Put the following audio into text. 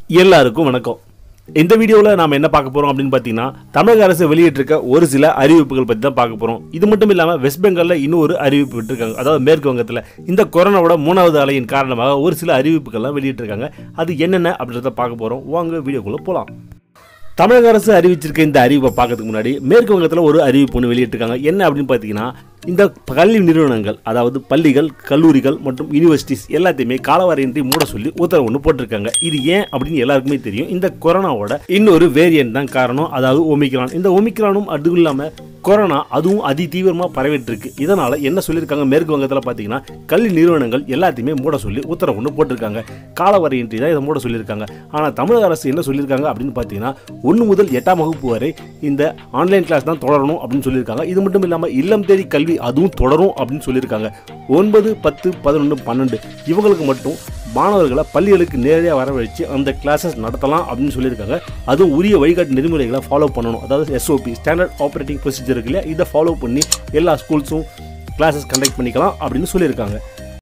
எல்லாருக்கும் வணக்கம் இந்த வீடியோவில் நாம் என்ன பார்க்க போகிறோம் அப்படின்னு பார்த்தீங்கன்னா தமிழக அரசு வெளியிட்டிருக்க ஒரு சில அறிவிப்புகள் பற்றி தான் பார்க்க போகிறோம் இது மட்டும் இல்லாமல் வெஸ்ட் பெங்காலில் இன்னும் ஒரு அறிவிப்பு விட்டுருக்காங்க அதாவது மேற்கு வங்கத்தில் இந்த கொரோனாவோட மூணாவது அலையின் காரணமாக ஒரு சில அறிவிப்புகள்லாம் வெளியிட்டிருக்காங்க அது என்னென்ன அப்படின்றத பார்க்க போகிறோம் வாங்க வீடியோக்குள்ளே போகலாம் தமிழக அரசு அறிவிச்சிருக்க இந்த அறிவிப்பை பார்க்கறதுக்கு முன்னாடி மேற்கு வங்கத்தில் ஒரு அறிவிப்பு ஒன்று வெளியிட்டிருக்காங்க என்ன அப்படின்னு பார்த்தீங்கன்னா இந்த கல்வி நிறுவனங்கள் அதாவது பள்ளிகள் கல்லூரிகள் மற்றும் யூனிவர்சிட்டிஸ் எல்லாத்தையுமே காலவரையின்றி மூட சொல்லி உத்தரவு ஒன்று போட்டிருக்காங்க இது ஏன் அப்படின்னு எல்லாருக்குமே தெரியும் இந்த கொரோனாவோட இன்னொரு வேரியன்ட் தான் காரணம் அதாவது ஒமிக்ரான் இந்த ஒமிக்ரானும் அதுவும் இல்லாமல் கொரோனா அதுவும் அதி தீவிரமாக பரவிட்டு இருக்கு இதனால என்ன சொல்லியிருக்காங்க மேற்கு வங்கத்தில் பார்த்தீங்கன்னா கல்வி நிறுவனங்கள் எல்லாத்தையுமே மூட சொல்லி உத்தரவு ஒன்று போட்டிருக்காங்க காலவரையின்றி தான் இதை மூட சொல்லியிருக்காங்க ஆனால் தமிழக அரசு என்ன சொல்லியிருக்காங்க அப்படின்னு பார்த்தீங்கன்னா ஒன்று முதல் எட்டாம் வகுப்பு வரை இந்த ஆன்லைன் கிளாஸ் தான் தொடரணும் அப்படின்னு சொல்லியிருக்காங்க இது மட்டும் இல்லாமல் இல்லம் தேடி கல்வி அதுவும் தொடரும் அப்படின்னு சொல்லியிருக்காங்க ஒன்பது பத்து பதினொன்று பன்னெண்டு இவங்களுக்கு மட்டும் மாணவர்களை பள்ளிகளுக்கு நேரடியாக வரவழைச்சு அந்த கிளாஸஸ் நடத்தலாம் அப்படின்னு சொல்லியிருக்காங்க அதுவும் உரிய வழிகாட்டு நெறிமுறைகளை ஃபாலோ பண்ணணும் அதாவது எஸ்ஓபி ஸ்டாண்டர்ட் ஆப்ரேட்டிங் ப்ரொசீஜர் இருக்கு இல்லையா இதை ஃபாலோ பண்ணி எல்லா ஸ்கூல்ஸும் கிளாஸஸ் கண்டக்ட் பண்ணிக்கலாம் அப்படின்னு சொல்லியிருக்காங்க